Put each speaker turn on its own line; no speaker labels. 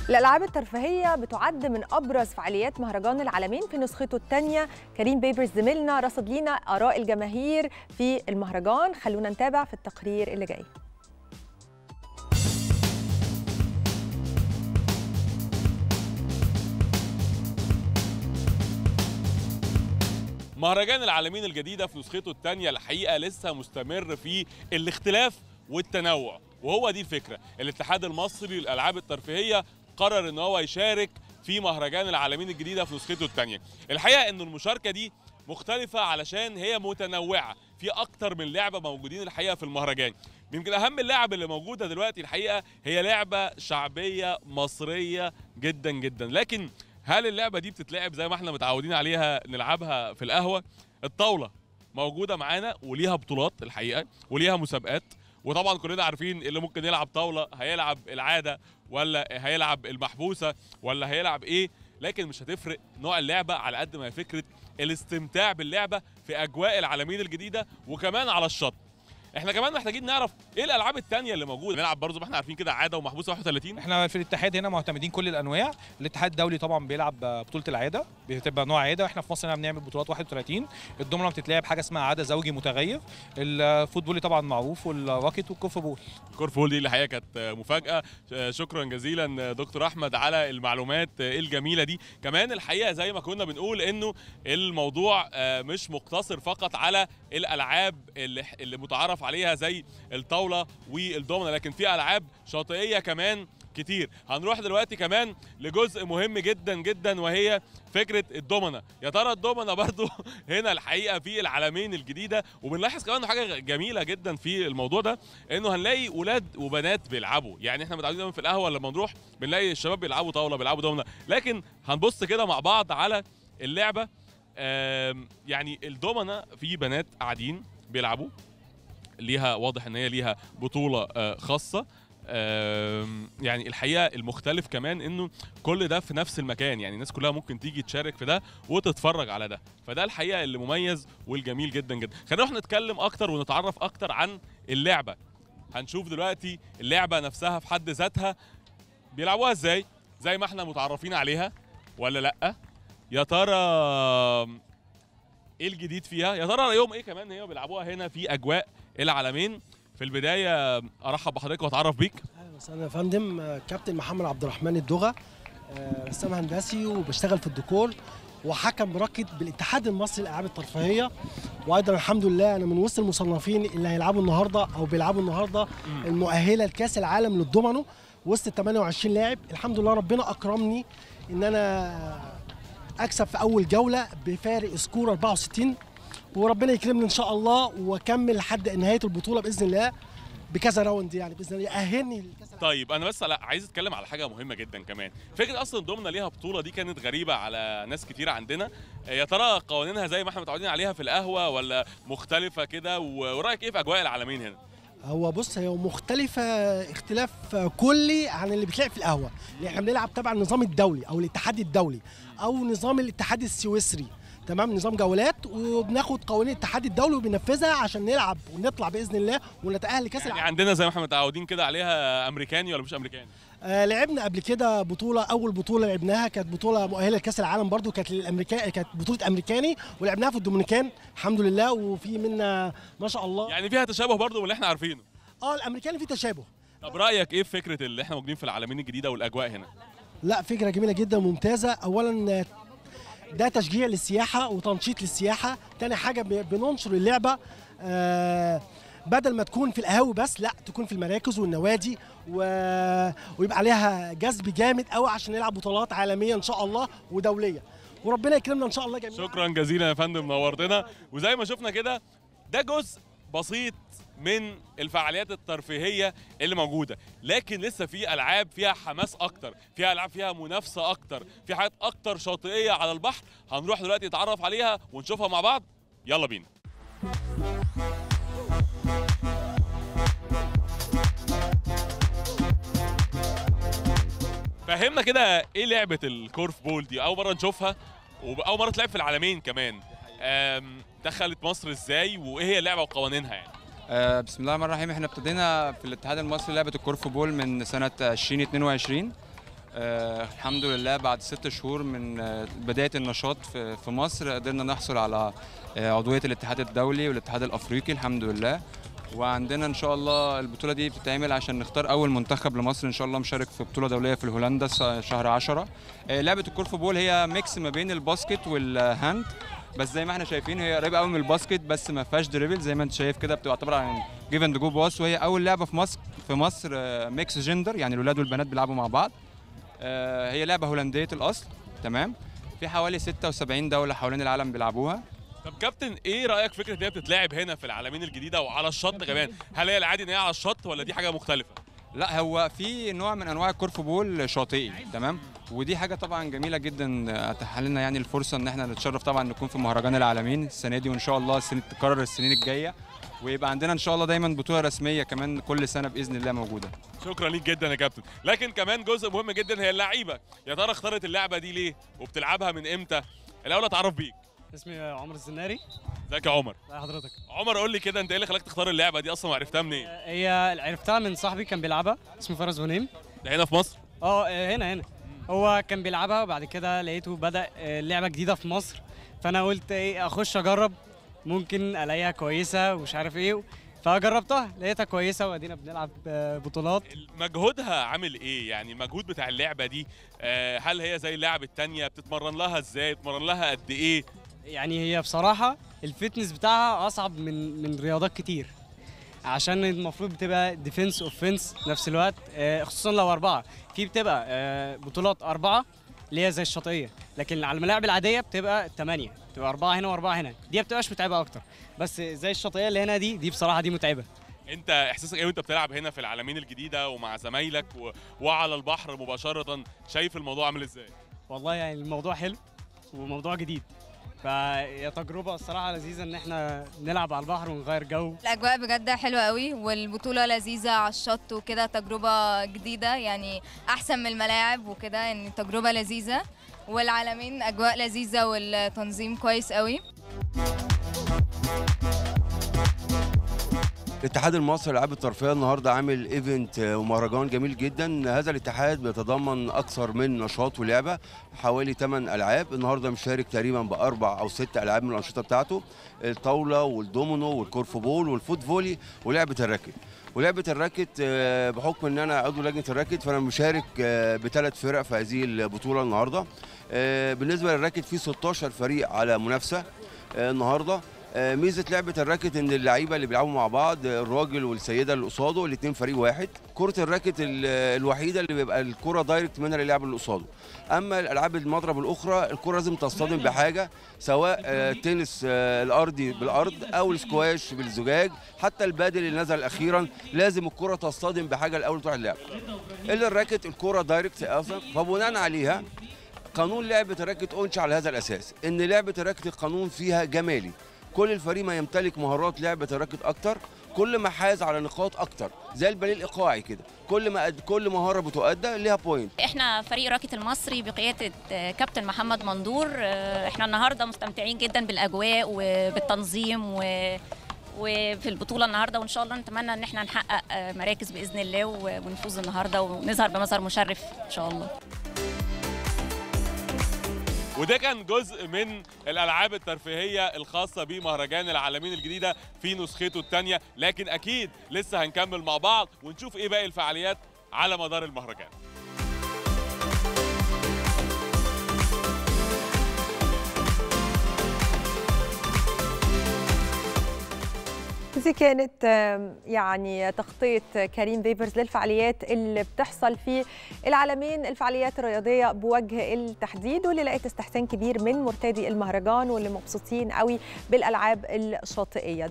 الألعاب الترفيهية بتعد من أبرز فعاليات مهرجان العالمين في نسخته الثانية كريم بيبرز زميلنا رصد لينا آراء الجماهير في المهرجان خلونا نتابع في التقرير اللي جاي
مهرجان العالمين الجديدة في نسخته الثانية الحقيقة لسه مستمر في الاختلاف والتنوع وهو دي الفكرة الاتحاد المصري للألعاب الترفيهية قرر ان هو يشارك في مهرجان العالمين الجديدة في نسخته الثانية الحقيقة ان المشاركة دي مختلفة علشان هي متنوعة في أكتر من لعبة موجودين الحقيقة في المهرجان يمكن أهم اللعب اللي موجودة دلوقتي الحقيقة هي لعبة شعبية مصرية جدا جدا لكن هل اللعبه دي بتتلعب زي ما احنا متعودين عليها نلعبها في القهوه الطاوله موجوده معانا وليها بطولات الحقيقه وليها مسابقات وطبعا كلنا عارفين اللي ممكن يلعب طاوله هيلعب العاده ولا هيلعب المحبوسه ولا هيلعب ايه لكن مش هتفرق نوع اللعبه على قد ما هي فكره الاستمتاع باللعبه في اجواء العالمين الجديده وكمان على الشط احنا كمان محتاجين نعرف ايه الالعاب التانية اللي موجوده نلعب برضه ما احنا عارفين كده عاده ومحبوسه 31
احنا في الاتحاد هنا معتمدين كل الانواع الاتحاد الدولي طبعا بيلعب بطوله العاده بتبقى نوع عاده واحنا في مصر هنا بنعمل بطولات 31 الدومنه بتتلعب حاجه اسمها عاده زوجي متغير الفوتبول طبعا معروف والراكت والكوف بول
الكورف بول دي الحقيقه كانت مفاجاه شكرا جزيلا دكتور احمد على المعلومات الجميله دي كمان الحقيقه زي ما كنا بنقول انه الموضوع مش مقتصر فقط على الالعاب اللي, اللي متعارف عليها زي الطاوله والدومنه لكن في العاب شاطئيه كمان كتير هنروح دلوقتي كمان لجزء مهم جدا جدا وهي فكره الدومنه يا ترى الدومنه برضو هنا الحقيقه في العالمين الجديده وبنلاحظ كمان حاجه جميله جدا في الموضوع ده انه هنلاقي ولاد وبنات بيلعبوا يعني احنا متعودين في القهوه لما نروح بنلاقي الشباب بيلعبوا طاوله بيلعبوا دومنه لكن هنبص كده مع بعض على اللعبه يعني الدومنه في بنات قاعدين بيلعبوا ليها واضح ان هي ليها بطوله خاصه يعني الحقيقه المختلف كمان انه كل ده في نفس المكان يعني الناس كلها ممكن تيجي تشارك في ده وتتفرج على ده فده الحقيقه اللي مميز والجميل جدا جدا خلينا نروح نتكلم اكتر ونتعرف اكتر عن اللعبه هنشوف دلوقتي اللعبه نفسها في حد ذاتها بيلعبوها ازاي زي ما احنا متعرفين عليها ولا لا يا ترى ايه الجديد فيها يا ترى رايهم ايه كمان هي بيلعبوها هنا في اجواء العالمين في البدايه ارحب بحضرتك واتعرف بيك
اهلا وسهلا يا فندم كابتن محمد عبد الرحمن الدغا رسام هندسي وبشتغل في الديكور وحكم راكد بالاتحاد المصري للالعاب الترفيهيه وايضا الحمد لله انا من وسط المصنفين اللي هيلعبوا النهارده او بيلعبوا النهارده المؤهله لكاس العالم للضمنه وسط ال 28 لاعب الحمد لله ربنا اكرمني ان انا اكسب في اول جوله بفارق سكور 64 وربنا يكرمني ان شاء الله واكمل لحد نهايه البطوله باذن الله بكذا راوند يعني باذن الله يأهلني لكاس
طيب انا بس لا عايز اتكلم على حاجه مهمه جدا كمان فكره اصلا الضمنه ليها بطوله دي كانت غريبه على ناس كتير عندنا يا ترى قوانينها زي ما احنا متعودين عليها في القهوه ولا مختلفه كده ورايك ايه في اجواء العالمين هنا
هو بص هي مختلفة اختلاف كلي عن اللي بتلعب في القهوة، يعني احنا بنلعب تبع النظام الدولي أو الاتحاد الدولي أو نظام الاتحاد السويسري، تمام نظام جولات وبناخد قوانين الاتحاد الدولي وبننفذها عشان نلعب ونطلع باذن الله ونتاهل لكاس
يعني عندنا زي ما احنا متعودين كده عليها امريكاني ولا مش امريكاني؟
آه لعبنا قبل كده بطوله اول بطوله لعبناها كانت بطوله مؤهله لكاس العالم برضو كانت للامريكان كانت بطوله امريكاني ولعبناها في الدومينيكان الحمد لله وفي منا ما شاء الله
يعني فيها تشابه برضو من اللي احنا عارفينه
اه الامريكاني فيه تشابه
طب رايك ايه في فكره اللي احنا موجودين في العالمين الجديده والاجواء هنا؟
لا فكره جميله جدا وممتازه اولا ده تشجيع للسياحه وتنشيط للسياحه تاني حاجه بننشر اللعبه آه بدل ما تكون في القهاوي بس لا تكون في المراكز والنوادي و... ويبقى عليها جذب جامد قوي عشان نلعب بطولات عالميه ان شاء الله ودوليه وربنا يكرمنا ان شاء الله جميعا
شكرا جزيلا يا فندم نورتنا وزي ما شفنا كده ده جزء بسيط من الفعاليات الترفيهيه اللي موجوده لكن لسه في العاب فيها حماس اكتر فيها العاب فيها منافسه اكتر في حاجات اكتر شاطئيه على البحر هنروح دلوقتي نتعرف عليها ونشوفها مع بعض يلا بينا فهمنا كده ايه لعبه الكورف بول دي اول مره نشوفها واول مره تلعب في العالمين كمان دخلت مصر ازاي وايه هي اللعبه وقوانينها يعني
آه بسم الله الرحمن الرحيم احنا ابتدينا في الاتحاد المصري لعبه الكورف بول من سنه 2022 آه الحمد لله بعد ست شهور من آه بداية النشاط في, في مصر قدرنا نحصل على آه عضوية الاتحاد الدولي والاتحاد الأفريقي الحمد لله وعندنا ان شاء الله البطوله دي بتتعمل عشان نختار اول منتخب لمصر ان شاء الله مشارك في بطوله دوليه في الهولندا س- شهر 10 آه، لعبه الكورف بول هي ميكس ما بين الباسكت والهاند بس زي ما احنا شايفين هي قريبه قوي من الباسكت بس ما فيهاش دريبل زي ما انت شايف كده بتبقى عباره عن جيف اند جو باس وهي اول لعبه في مصر في مصر آه، ميكس جندر يعني الولاد والبنات بيلعبوا مع بعض آه، هي لعبه هولنديه الاصل تمام في حوالي 76 دوله حوالين العالم بيلعبوها
طب كابتن ايه رايك فكره ان هي بتتلعب هنا في العالمين الجديده وعلى الشط كمان هل هي العادي ان هي على الشط ولا دي حاجه مختلفه
لا هو في نوع من انواع الكورف بول شاطئي تمام ودي حاجه طبعا جميله جدا اتاح لنا يعني الفرصه ان احنا نتشرف طبعا نكون في مهرجان العالمين السنه دي وان شاء الله السنه تتكرر السنين الجايه ويبقى عندنا ان شاء الله دايما بطوله رسميه كمان كل سنه باذن الله موجوده
شكرا ليك جدا يا كابتن لكن كمان جزء مهم جدا هي اللعيبه يا ترى اختارت اللعبه دي ليه وبتلعبها من امتى الاول اتعرف بيك
اسمي عمر الزناري
ازيك يا عمر
ازي حضرتك
عمر قول لي كده انت ايه اللي خلاك تختار اللعبه دي اصلا وعرفتها منين
هي عرفتها من صاحبي كان بيلعبها اسمه فارس غنيم
ده هنا في مصر
اه هنا هنا هو كان بيلعبها وبعد كده لقيته بدأ لعبة جديدة في مصر فانا قلت ايه اخش اجرب ممكن الاقيها كويسة ومش عارف ايه فجربتها لقيتها كويسة وادينا بنلعب بطولات
مجهودها عامل ايه يعني المجهود بتاع اللعبه دي آه، هل هي زي اللعب التانية بتتمرن لها ازاي بتتمرن لها قد ايه
يعني هي بصراحة الفتنس بتاعها أصعب من من رياضات كتير عشان المفروض بتبقى ديفنس اوفنس نفس الوقت آه، خصوصا لو أربعة في بتبقى آه، بطولات أربعة اللي هي زي الشاطئية لكن على الملاعب العادية بتبقى ثمانية بتبقى أربعة هنا وأربعة هنا دي ما بتبقاش متعبة أكتر بس زي الشاطئية اللي هنا دي دي بصراحة دي متعبة
انت احساسك ايه وانت بتلعب هنا في العالمين الجديده ومع زمايلك و... وعلى البحر مباشره شايف الموضوع عامل ازاي
والله يعني الموضوع حلو وموضوع جديد فهي تجربة الصراحة لذيذة إن إحنا نلعب على البحر ونغير جو
الاجواء بجد حلوه قوي والبطوله لذيذه على الشط وكده تجربه جديده يعني احسن من الملاعب وكده يعني تجربه لذيذه والعالمين اجواء لذيذه والتنظيم كويس قوي
الاتحاد المصري للالعاب الترفيهيه النهارده عامل ايفنت ومهرجان جميل جدا هذا الاتحاد بيتضمن اكثر من نشاط ولعبه حوالي 8 العاب النهارده مشارك تقريبا باربع او ست العاب من الانشطه بتاعته الطاوله والدومينو والكورف بول والفوت فولي ولعبه الراكت ولعبه الراكت آه، بحكم ان انا عضو لجنه الراكت فانا مشارك آه، بثلاث فرق في هذه البطوله النهارده آه، بالنسبه للراكت في 16 فريق على منافسه آه، النهارده آه، ميزه لعبه الراكت ان اللعيبه اللي بيلعبوا مع بعض آه، الراجل والسيده اللي قصاده الاثنين فريق واحد كره الراكت ال- الوحيده اللي بيبقى الكره دايركت منها للاعب اللي قصاده اما الالعاب المضرب الاخرى الكره لازم تصطدم بحاجه سواء آه، التنس آه، الارضي بالارض او السكواش بالزجاج حتى البادل اللي نزل اخيرا لازم الكره تصطدم بحاجه الاول تروح اللعب الا الراكت الكره دايركت اصلا فبناء عليها قانون لعبه الراكت انشئ على هذا الاساس ان لعبه الراكت القانون فيها جمالي كل الفريق ما يمتلك مهارات لعبه الراكت اكتر كل ما حاز على نقاط اكتر زي الباليه الايقاعي كده كل ما قد كل مهاره بتؤدى ليها بوينت
احنا فريق راكت المصري بقياده آه، كابتن محمد مندور آه، احنا النهارده مستمتعين جدا بالاجواء وبالتنظيم و وفي البطوله النهارده وان شاء الله نتمنى ان احنا نحقق آه، مراكز باذن الله و- ونفوز النهارده ونظهر بمظهر مشرف ان شاء الله
وده كان جزء من الالعاب الترفيهيه الخاصه بمهرجان العالمين الجديده في نسخته الثانيه لكن اكيد لسه هنكمل مع بعض ونشوف ايه باقي الفعاليات على مدار المهرجان
دي كانت آم، يعني تغطية كريم بيبرز للفعاليات اللي بتحصل في العالمين الفعاليات الرياضية بوجه التحديد واللي لقيت استحسان كبير من مرتدي المهرجان واللي مبسوطين قوي بالألعاب الشاطئية